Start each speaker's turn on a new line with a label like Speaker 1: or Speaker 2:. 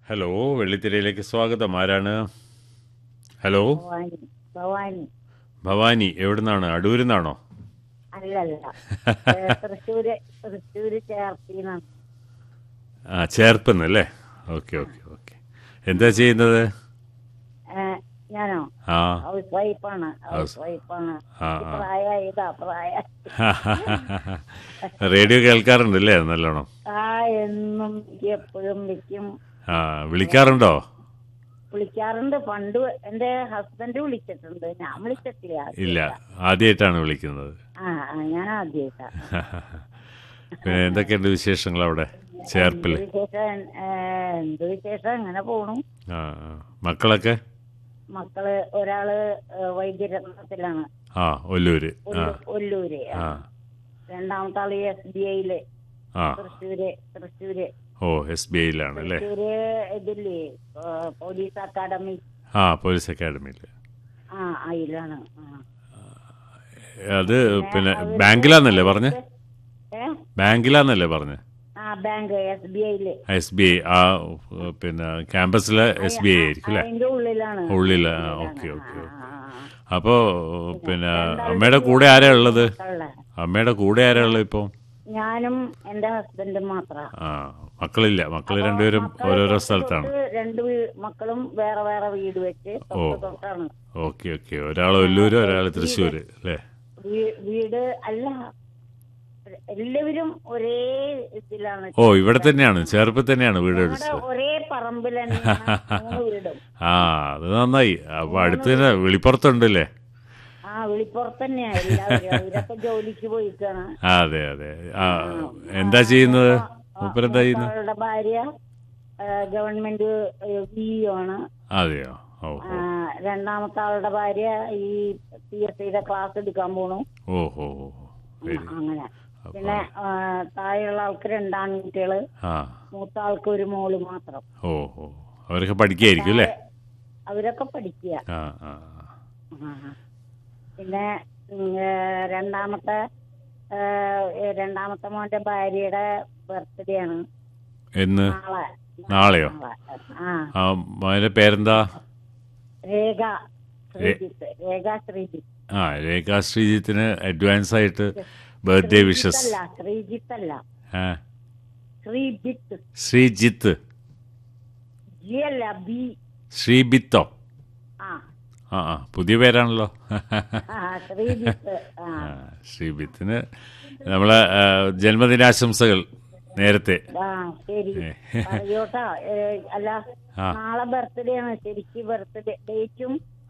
Speaker 1: Hello വെള്ളിത്തിരയിലേക്ക് സ്വാഗതം ആരാണ് hello
Speaker 2: Bhavani Bhavani
Speaker 1: Bhavani എവിടുന്നാണ് അടൂരിൽ നിന്നാണോ
Speaker 2: അല്ലല്ല ഏ, തൃശ്ശൂര് തൃശ്ശൂര് ചേർത്തിന്നാണ്
Speaker 1: ആ ചേർപ്പെന്നല്ലേ ഓക്കെ ഓക്കെ ഓക്കെ എന്താ ചെയ്യുന്നത്
Speaker 2: ഏ, ഞാനോ
Speaker 1: ആ
Speaker 2: ഹൗസ് വൈഫാണ് ഹൗസ്
Speaker 1: House-
Speaker 2: വൈഫാണ്
Speaker 1: ആ, ആ.
Speaker 2: പ്രായ ഇതാ പ്രായ
Speaker 1: റേഡിയോ കേൾക്കാറുണ്ടല്ലേ നല്ലോണം
Speaker 2: ആ എന്നും എപ്പോഴും വിളിക്കും
Speaker 1: ആ വിളിക്കാറുണ്ടോ
Speaker 2: വിളിക്കാറുണ്ട് പണ്ട് എന്റെ ഹസ്ബൻഡ് വിളിച്ചിട്ടുണ്ട് ഞാൻ വിളിച്ചിട്ടില്ല
Speaker 1: ഇല്ല ആദ്യമായിട്ടാണ് വിളിക്കുന്നത്
Speaker 2: ആ ആ, ഞാൻ ആദ്യമായിട്ടാ
Speaker 1: പിന്നെ എന്തൊക്കെയുണ്ട് വിശേഷങ്ങൾ അവിടെ ചേർപ്പിൽ
Speaker 2: എന്ത് വിശേഷം ഏ, എന്ത് വിശേഷം അങ്ങനെ പോണു
Speaker 1: ആ ആ. മക്കളൊക്കെ
Speaker 2: മക്കള് ഒരാള് ഏ, വൈദ്യരത്നത്തിലാണ്
Speaker 1: ആ ഒല്ലൂര് ആ
Speaker 2: ഒല്ലൂ- ഒല്ലൂര്
Speaker 1: ആ
Speaker 2: രണ്ടാമത്തെ ആള് എസ് ബി ഐയില്
Speaker 1: ആ
Speaker 2: തൃശ്ശൂര് തൃശ്ശൂര്
Speaker 1: ഓ എസ് ബി ഐയിലാണ് അല്ലേ
Speaker 2: തൃശ്ശൂര് ഇതില്ലേ ആ, പോലീസ് അക്കാഡമി
Speaker 1: ആ പോലീസ് അക്കാഡമിയിൽ
Speaker 2: ആ അതിലാണ് ആ.
Speaker 1: അത് പിന്നെ
Speaker 2: അവര്
Speaker 1: ബാങ്കിലാന്നല്ലേ പറഞ്ഞ്
Speaker 2: ഏ
Speaker 1: ബാങ്കിലാന്നല്ലേ പറഞ്ഞ്
Speaker 2: ആ ബാങ്ക് എസ് ബി ഐയില്
Speaker 1: എസ് ബി ഐ ആ ഉം, പിന്നെ ക്യാമ്പസിലെ എസ് ബി ഐ ആയിരിക്കും അല്ലേ
Speaker 2: അതിന്റെ ഉള്ളിലാണ്
Speaker 1: ഉള്ളില്, ആ,
Speaker 2: ഉള്ളിലാണ്.
Speaker 1: ഓക്കേ, ഓക്കേ,
Speaker 2: ആ,
Speaker 1: ഓക്കേ.
Speaker 2: ആ, ആ.
Speaker 1: അപ്പോൾ പിന്നെ
Speaker 2: രണ്ടാളും
Speaker 1: അമ്മയുടെ കൂടെ ആരാ ഉള്ളത്
Speaker 2: മക്കളുടെ.
Speaker 1: അമ്മയുടെ കൂടെ ആരാ ഉള്ളത് ഇപ്പോൾ
Speaker 2: ഞാനും എന്റെ ഹസ്ബൻഡും മാത്രം
Speaker 1: ആ മക്കളില്ല മക്കൾ രണ്ടുപേരും ഓരോരോ സ്ഥലത്താണ്
Speaker 2: രണ്ട് വീ- മക്കളും വേറെ വേറെ വീട് വെച്ച്
Speaker 1: ഓ.
Speaker 2: തൊട്ട് തൊട്ടാണ്
Speaker 1: ഓക്കെ ഓക്കെ ഒരാൾ ഒല്ലൂര് ഒരാൾ തൃശ്ശൂര് അല്ലേ
Speaker 2: വീ- വീട് അല്ല എല്ലാവരും ഒരേ ഇതിലാണ്
Speaker 1: ഓ ഇവിടെ തന്നെയാണ് ചേർപ്പിൽ തന്നെയാണ് വീട്
Speaker 2: ഞങ്ങളുടെ
Speaker 1: അടിച്ചത്
Speaker 2: ഒരേ പറമ്പിൽ തന്നെയാണ് മൂന്ന് വീടും
Speaker 1: ആ അത് നന്നായി അപ്പൊ അടുത്ത് തന്നെ വെളിപ്പുറത്തുണ്ടല്ലേ
Speaker 2: ആ വിളിപ്പുറത്ത് തന്നെയാ എല്ലാവരും അവരൊക്കെ ജോലിക്ക് പോയിക്കാണ്
Speaker 1: ആ അതെ അതെ ആ എന്താ ചെയ്യുന്നത് മൂപ്പരെന്താ ചെയ്യുന്നത്
Speaker 2: അവരുടെ ഭാര്യ ആ, ഗവൺമെന്റ് വി ആണ്
Speaker 1: അതെയോ ഓ
Speaker 2: ആ, രണ്ടാമത്തെ ആളുടെ ഭാര്യ ഈ പി എസ് സിയുടെ ക്ലാസ് എടുക്കാൻ പോണു
Speaker 1: ഓ ഓ ഓ ശരി
Speaker 2: അങ്ങനെ പിന്നെ ആ, താഴെയുള്ള ആൾക്ക് രണ്ടാൺകുട്ടികള്
Speaker 1: ആ
Speaker 2: മൂത്ത ആൾക്ക് ഒരു മോള് മാത്രം
Speaker 1: ഓ ഓ അവരൊക്കെ പഠിക്കായിരിക്കും അല്ലേ
Speaker 2: അവരൊക്കെ പഠിക്കുക
Speaker 1: ആ ആ
Speaker 2: ആ. പിന്നെ ഉം, ഏ, രണ്ടാമത്തെ ഏ, ഏ, രണ്ടാമത്തെ മോന്റെ ഭാര്യയുടെ ബർത്ത്ഡേ ആണ്
Speaker 1: എന്ന്
Speaker 2: നാളെ
Speaker 1: നാളെയോ
Speaker 2: നാളെ. ആ
Speaker 1: ആ മോന്റെ പേരെന്താ
Speaker 2: രേഖ ശ്രീജിത്ത് രേഖ ശ്രീജിത്ത്
Speaker 1: ആ രേഖാ ശ്രീജിത്തിന് അഡ്വാൻസ് ആയിട്ട് ബർത്ത്ഡേ വിഷസ്
Speaker 2: അല്ല ശ്രീജിത്ത് അല്ല
Speaker 1: ആ
Speaker 2: ശ്രീജിത്ത്
Speaker 1: ശ്രീജിത്ത്
Speaker 2: ജി അല്ല ബി
Speaker 1: ശ്രീബിത്തോ
Speaker 2: ആ
Speaker 1: ആ ആ പുതിയ പേരാണല്ലോ
Speaker 2: ആ ശ്രീജിത്ത് ആ
Speaker 1: ആ ശ്രീബിത്തിന് നമ്മളെ ആ, ജന്മദിനാശംസകൾ നേരത്തെ
Speaker 2: ആ ശരി പറയോട്ടാ ഏ, അല്ല
Speaker 1: ആ.
Speaker 2: നാളെ ബർത്ത്ഡേ ആണ് ശരിക്ക് ബർത്ത്ഡേ ഡേറ്റും